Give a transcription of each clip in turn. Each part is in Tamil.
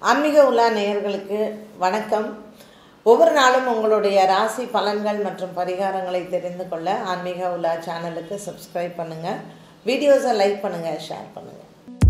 ஆன்மீக உலா நேயர்களுக்கு வணக்கம் ஒவ்வொரு நாளும் உங்களுடைய ராசி பலன்கள் மற்றும் பரிகாரங்களை தெரிந்து கொள்ள ஆன்மீக உலா சேனலுக்கு சப்ஸ்கிரைப் பண்ணுங்கள் வீடியோஸை லைக் பண்ணுங்கள் ஷேர் பண்ணுங்கள்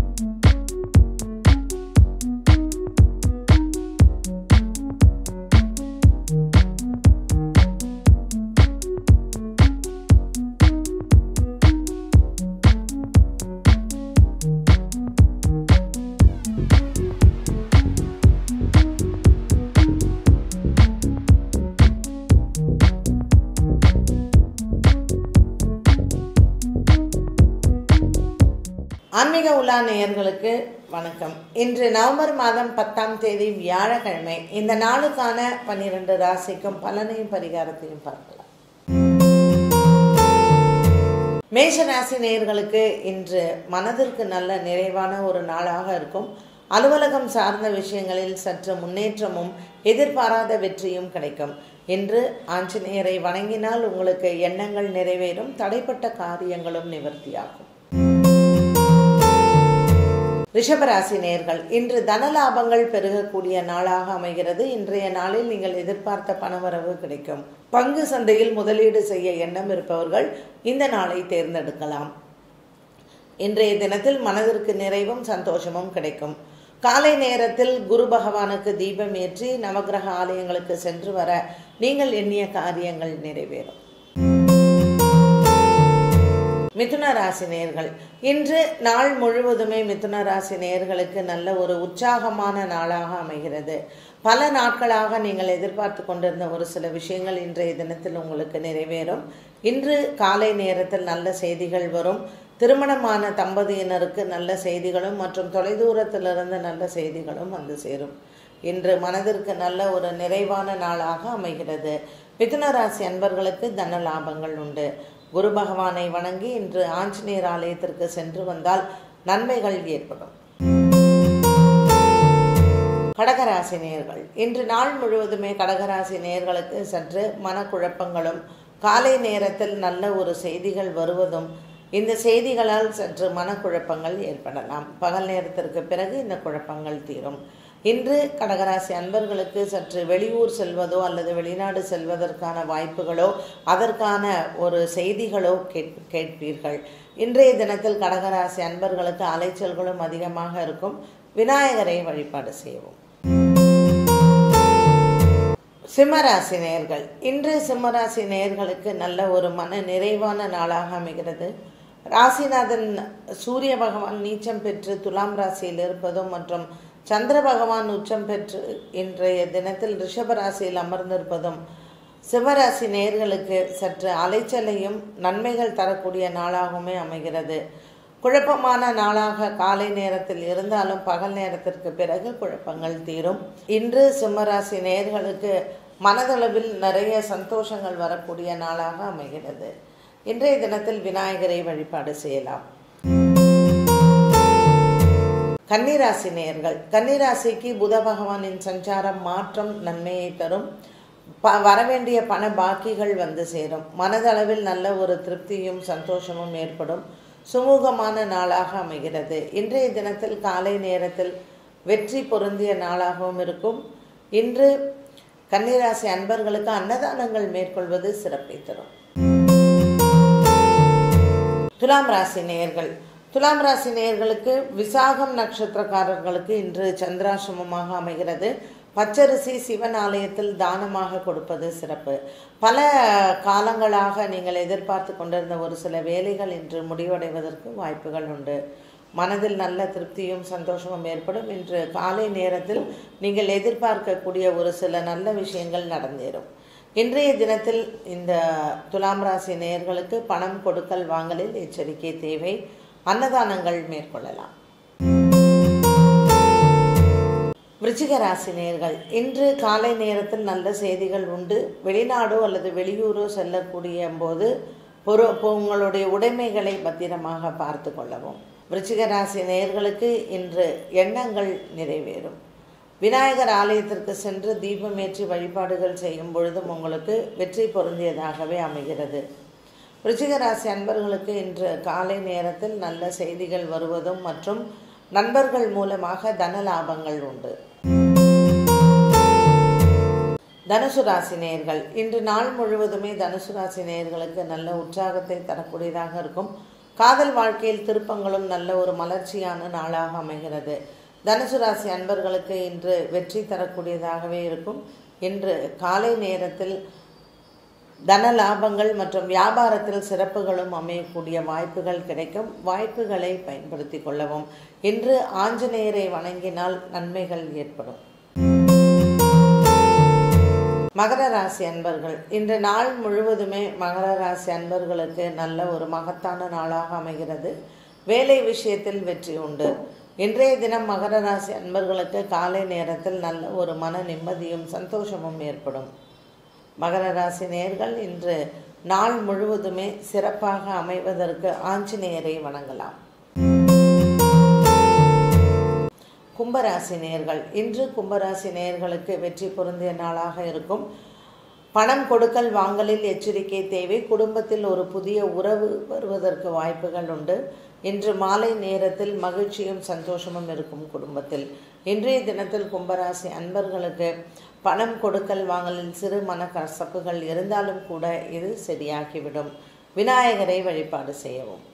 ஆன்மீக உலா நேயர்களுக்கு வணக்கம் இன்று நவம்பர் மாதம் பத்தாம் தேதி வியாழக்கிழமை இந்த நாளுக்கான பன்னிரண்டு ராசிக்கும் பலனையும் பரிகாரத்தையும் பார்க்கலாம் மேஷ ராசி நேயர்களுக்கு இன்று மனதிற்கு நல்ல நிறைவான ஒரு நாளாக இருக்கும் அலுவலகம் சார்ந்த விஷயங்களில் சற்று முன்னேற்றமும் எதிர்பாராத வெற்றியும் கிடைக்கும் இன்று ஆஞ்சநேயரை வணங்கினால் உங்களுக்கு எண்ணங்கள் நிறைவேறும் தடைப்பட்ட காரியங்களும் நிவர்த்தியாகும் ரிஷபராசி நேர்கள் இன்று தனலாபங்கள் பெருகக்கூடிய நாளாக அமைகிறது இன்றைய நாளில் நீங்கள் எதிர்பார்த்த பணவரவு கிடைக்கும் பங்கு சந்தையில் முதலீடு செய்ய எண்ணம் இருப்பவர்கள் இந்த நாளை தேர்ந்தெடுக்கலாம் இன்றைய தினத்தில் மனதிற்கு நிறைவும் சந்தோஷமும் கிடைக்கும் காலை நேரத்தில் குரு பகவானுக்கு தீபம் ஏற்றி நவகிரக ஆலயங்களுக்கு சென்று வர நீங்கள் எண்ணிய காரியங்கள் நிறைவேறும் மிதுன ராசி நேர்கள் இன்று நாள் முழுவதுமே மிதுன ராசி நேர்களுக்கு நல்ல ஒரு உற்சாகமான நாளாக அமைகிறது பல நாட்களாக நீங்கள் எதிர்பார்த்து கொண்டிருந்த ஒரு சில விஷயங்கள் இன்றைய தினத்தில் உங்களுக்கு நிறைவேறும் இன்று காலை நேரத்தில் நல்ல செய்திகள் வரும் திருமணமான தம்பதியினருக்கு நல்ல செய்திகளும் மற்றும் தொலைதூரத்திலிருந்து நல்ல செய்திகளும் வந்து சேரும் இன்று மனதிற்கு நல்ல ஒரு நிறைவான நாளாக அமைகிறது மிதுன ராசி அன்பர்களுக்கு தன லாபங்கள் உண்டு குரு பகவானை வணங்கி இன்று ஆஞ்சநேயர் ஆலயத்திற்கு சென்று வந்தால் நன்மைகள் ஏற்படும் கடகராசி நேர்கள் இன்று நாள் முழுவதுமே கடகராசி நேர்களுக்கு சற்று மனக்குழப்பங்களும் காலை நேரத்தில் நல்ல ஒரு செய்திகள் வருவதும் இந்த செய்திகளால் சற்று மனக்குழப்பங்கள் ஏற்படலாம் பகல் நேரத்திற்கு பிறகு இந்த குழப்பங்கள் தீரும் இன்று கடகராசி அன்பர்களுக்கு சற்று வெளியூர் செல்வதோ அல்லது வெளிநாடு செல்வதற்கான வாய்ப்புகளோ அதற்கான ஒரு செய்திகளோ கேட் கேட்பீர்கள் இன்றைய தினத்தில் கடகராசி அன்பர்களுக்கு அலைச்சல்களும் அதிகமாக இருக்கும் விநாயகரை வழிபாடு செய்வோம் சிம்மராசி நேயர்கள் இன்று சிம்மராசி நேயர்களுக்கு நல்ல ஒரு மன நிறைவான நாளாக அமைகிறது ராசிநாதன் சூரிய பகவான் நீச்சம் பெற்று துலாம் ராசியில் இருப்பதும் மற்றும் சந்திர பகவான் உச்சம் பெற்று இன்றைய தினத்தில் ரிஷபராசியில் அமர்ந்திருப்பதும் சிவராசி நேர்களுக்கு சற்று அலைச்சலையும் நன்மைகள் தரக்கூடிய நாளாகவுமே அமைகிறது குழப்பமான நாளாக காலை நேரத்தில் இருந்தாலும் பகல் நேரத்திற்கு பிறகு குழப்பங்கள் தீரும் இன்று சிம்மராசி நேர்களுக்கு மனதளவில் நிறைய சந்தோஷங்கள் வரக்கூடிய நாளாக அமைகிறது இன்றைய தினத்தில் விநாயகரை வழிபாடு செய்யலாம் கன்னிராசி நேயர்கள் கன்னிராசிக்கு புத பகவானின் சஞ்சாரம் மாற்றம் நன்மையை தரும் ப வரவேண்டிய பண பாக்கிகள் வந்து சேரும் மனதளவில் நல்ல ஒரு திருப்தியும் சந்தோஷமும் ஏற்படும் சுமூகமான நாளாக அமைகிறது இன்றைய தினத்தில் காலை நேரத்தில் வெற்றி பொருந்திய நாளாகவும் இருக்கும் இன்று கன்னிராசி அன்பர்களுக்கு அன்னதானங்கள் மேற்கொள்வது சிறப்பை தரும் துலாம் ராசி நேயர்கள் துலாம் ராசி நேயர்களுக்கு விசாகம் நட்சத்திரக்காரர்களுக்கு இன்று சந்திராசிரமமாக அமைகிறது பச்சரிசி சிவன் ஆலயத்தில் தானமாக கொடுப்பது சிறப்பு பல காலங்களாக நீங்கள் எதிர்பார்த்து கொண்டிருந்த ஒரு சில வேலைகள் இன்று முடிவடைவதற்கு வாய்ப்புகள் உண்டு மனதில் நல்ல திருப்தியும் சந்தோஷமும் ஏற்படும் இன்று காலை நேரத்தில் நீங்கள் எதிர்பார்க்கக்கூடிய ஒரு சில நல்ல விஷயங்கள் நடந்தேறும் இன்றைய தினத்தில் இந்த துலாம் ராசி நேயர்களுக்கு பணம் கொடுக்கல் வாங்கலில் எச்சரிக்கை தேவை அன்னதானங்கள் மேற்கொள்ளலாம் விருச்சிக ராசி நேர்கள் இன்று காலை நேரத்தில் நல்ல செய்திகள் உண்டு வெளிநாடோ அல்லது வெளியூரோ செல்லக்கூடிய போது பொரு உங்களுடைய உடைமைகளை பத்திரமாக பார்த்து கொள்ளவும் விருச்சிக ராசி நேர்களுக்கு இன்று எண்ணங்கள் நிறைவேறும் விநாயகர் ஆலயத்திற்கு சென்று தீபமேற்றி வழிபாடுகள் செய்யும் பொழுதும் உங்களுக்கு வெற்றி பொருந்தியதாகவே அமைகிறது விருச்சிக ராசி அன்பர்களுக்கு இன்று காலை நேரத்தில் நல்ல செய்திகள் வருவதும் மற்றும் நண்பர்கள் மூலமாக தன லாபங்கள் உண்டு தனுசு ராசி நேயர்கள் இன்று நாள் முழுவதுமே தனுசு ராசி நேயர்களுக்கு நல்ல உற்சாகத்தை தரக்கூடியதாக இருக்கும் காதல் வாழ்க்கையில் திருப்பங்களும் நல்ல ஒரு மலர்ச்சியான நாளாக அமைகிறது தனுசு ராசி அன்பர்களுக்கு இன்று வெற்றி தரக்கூடியதாகவே இருக்கும் இன்று காலை நேரத்தில் தன லாபங்கள் மற்றும் வியாபாரத்தில் சிறப்புகளும் அமையக்கூடிய வாய்ப்புகள் கிடைக்கும் வாய்ப்புகளை பயன்படுத்தி கொள்ளவும் இன்று ஆஞ்சநேயரை வணங்கினால் நன்மைகள் ஏற்படும் மகர ராசி அன்பர்கள் இன்று நாள் முழுவதுமே மகர ராசி அன்பர்களுக்கு நல்ல ஒரு மகத்தான நாளாக அமைகிறது வேலை விஷயத்தில் வெற்றி உண்டு இன்றைய தினம் மகர ராசி அன்பர்களுக்கு காலை நேரத்தில் நல்ல ஒரு மன நிம்மதியும் சந்தோஷமும் ஏற்படும் மகர ராசி நேர்கள் இன்று நாள் முழுவதுமே சிறப்பாக அமைவதற்கு ஆஞ்சநேயரை வணங்கலாம் கும்பராசி நேர்கள் இன்று கும்பராசி நேர்களுக்கு வெற்றி பொருந்திய நாளாக இருக்கும் பணம் கொடுக்கல் வாங்கலில் எச்சரிக்கை தேவை குடும்பத்தில் ஒரு புதிய உறவு வருவதற்கு வாய்ப்புகள் உண்டு இன்று மாலை நேரத்தில் மகிழ்ச்சியும் சந்தோஷமும் இருக்கும் குடும்பத்தில் இன்றைய தினத்தில் கும்பராசி அன்பர்களுக்கு பணம் கொடுக்கல் வாங்கலில் சிறு மன கசப்புகள் இருந்தாலும் கூட இது சரியாகிவிடும் விநாயகரை வழிபாடு செய்யவும்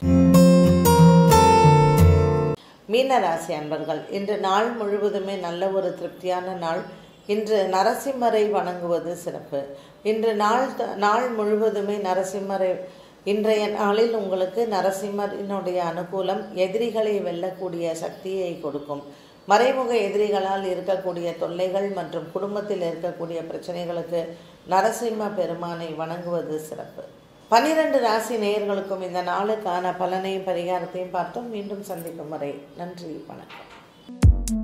மீனராசி அன்பர்கள் இன்று நாள் முழுவதுமே நல்ல ஒரு திருப்தியான நாள் இன்று நரசிம்மரை வணங்குவது சிறப்பு இன்று நாள் நாள் முழுவதுமே நரசிம்மரை இன்றைய நாளில் உங்களுக்கு நரசிம்மரினுடைய அனுகூலம் எதிரிகளை வெல்லக்கூடிய சக்தியை கொடுக்கும் மறைமுக எதிரிகளால் இருக்கக்கூடிய தொல்லைகள் மற்றும் குடும்பத்தில் இருக்கக்கூடிய பிரச்சனைகளுக்கு நரசிம்ம பெருமானை வணங்குவது சிறப்பு பன்னிரண்டு ராசி நேயர்களுக்கும் இந்த நாளுக்கான பலனையும் பரிகாரத்தையும் பார்த்தோம் மீண்டும் சந்திக்கும் வரை நன்றி வணக்கம்